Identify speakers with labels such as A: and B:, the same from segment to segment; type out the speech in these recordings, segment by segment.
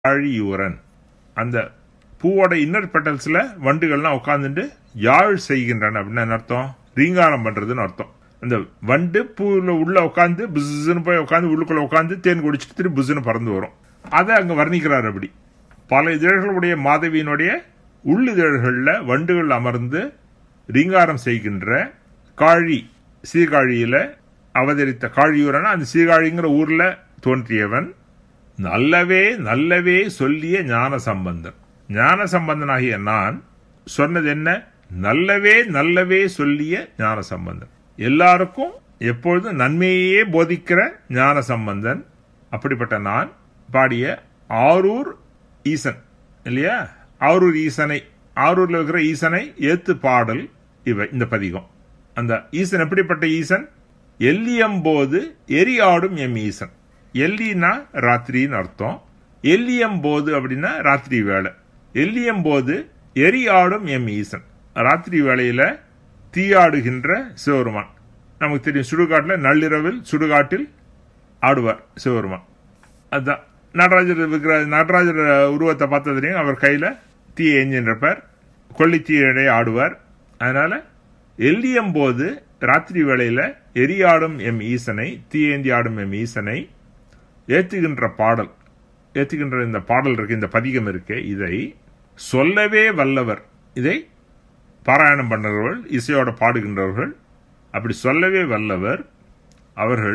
A: யாழியூரன் அந்த பூவோட இன்னர் பெட்டல்ஸ்ல வண்டுகள்லாம் உட்காந்துட்டு யாழ் செய்கின்றன அப்படின்னு என்ன அர்த்தம் ரீங்காரம் பண்றதுன்னு அர்த்தம் அந்த வண்டு பூவில் உள்ள உட்காந்து பிஸ்ன்னு போய் உட்காந்து உள்ளுக்குள்ள உட்காந்து தேன் குடிச்சிட்டு திரும்பி புஸ்ன்னு பறந்து வரும் அதை அங்க வர்ணிக்கிறார் அப்படி பல இதழ்களுடைய மாதவியினுடைய உள்ளிதழ்களில் வண்டுகள் அமர்ந்து ரீங்காரம் செய்கின்ற காழி சீர்காழியில அவதரித்த காழியூரன் அந்த சீர்காழிங்கிற ஊர்ல தோன்றியவன் நல்லவே நல்லவே சொல்லிய ஞான சம்பந்தன் ஞான சம்பந்தனாகிய நான் சொன்னது என்ன நல்லவே நல்லவே சொல்லிய ஞான சம்பந்தன் எல்லாருக்கும் எப்பொழுதும் நன்மையே போதிக்கிற ஞான சம்பந்தன் அப்படிப்பட்ட நான் பாடிய ஆரூர் ஈசன் இல்லையா ஆரூர் ஈசனை ஆரூர்ல இருக்கிற ஈசனை ஏத்து பாடல் இவை இந்த பதிகம் அந்த ஈசன் எப்படிப்பட்ட ஈசன் எல்லியம்போது எரியாடும் எம் ஈசன் எல்லினா ராத்திரின்னு அர்த்தம் எல்லியம்போது அப்படின்னா ராத்திரி வேலை எல்லியம்போது எரியாடும் எம் ஈசன் ராத்திரி வேளையில தீயாடுகின்ற சிவருமான் நமக்கு தெரியும் சுடுகாட்டில் நள்ளிரவில் சுடுகாட்டில் ஆடுவார் சிவருமான் அதுதான் நடராஜர் இருக்கிற நடராஜர் உருவத்தை பார்த்த தெரியும் அவர் கையில் தீ எஞ்சின்றப்பார் கொல்லித்தீயடை ஆடுவார் அதனால எல்லியம் போது ராத்திரி வேளையில எரியாடும் எம் ஈசனை தீயேந்தி ஆடும் எம் ஈசனை ஏத்துகின்ற பாடல் ஏத்துகின்ற இந்த பாடல் இருக்கு இந்த பதிகம் இருக்கு இதை சொல்லவே வல்லவர் இதை பாராயணம் பண்ணுறவர்கள் இசையோட பாடுகின்றவர்கள் அப்படி சொல்லவே வல்லவர் அவர்கள்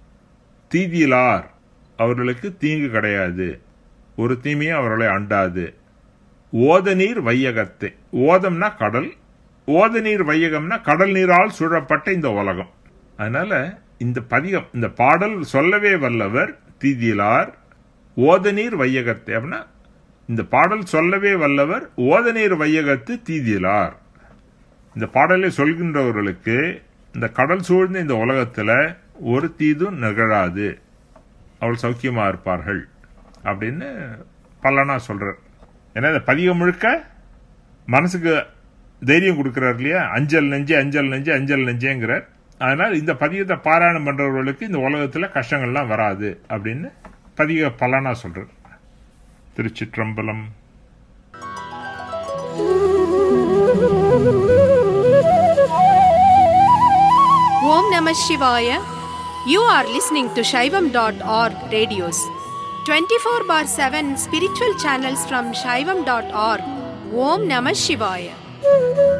A: தீதியிலார் அவர்களுக்கு தீங்கு கிடையாது ஒரு தீமையும் அவர்களை அண்டாது ஓத நீர் வையகத்தை ஓதம்னா கடல் ஓத நீர் வையகம்னா கடல் நீரால் சூழப்பட்ட இந்த உலகம் அதனால இந்த பதிகம் இந்த பாடல் சொல்லவே வல்லவர் தீதியிலார் ஓத நீர் வையகத்தை அப்படின்னா இந்த பாடல் சொல்லவே வல்லவர் ஓத நீர் வையகத்து தீதியிலார் இந்த பாடலை சொல்கின்றவர்களுக்கு இந்த கடல் சூழ்ந்த இந்த உலகத்துல ஒரு தீதும் நிகழாது அவள் சௌக்கியமா இருப்பார்கள் அப்படின்னு பல்லனா சொல்றார் ஏன்னா இந்த பதிகம் முழுக்க மனசுக்கு தைரியம் கொடுக்கிறார் இல்லையா அஞ்சல் நெஞ்சு அஞ்சல் நெஞ்சு அஞ்சல் நெஞ்சேங்கிறார் அதனால் இந்த பதிகத்தை பாராயணம் பண்றவர்களுக்கு இந்த உலகத்துல கஷ்டங்கள்லாம் வராது அப்படின்னு பதிக பலனா சொல்றார் திருச்சிற்றம்பலம்
B: Om Namah Shivaya. You are listening to Shaivam.org radios. 24 bar 7 spiritual channels from Shaivam.org. Om Namah Shivaya.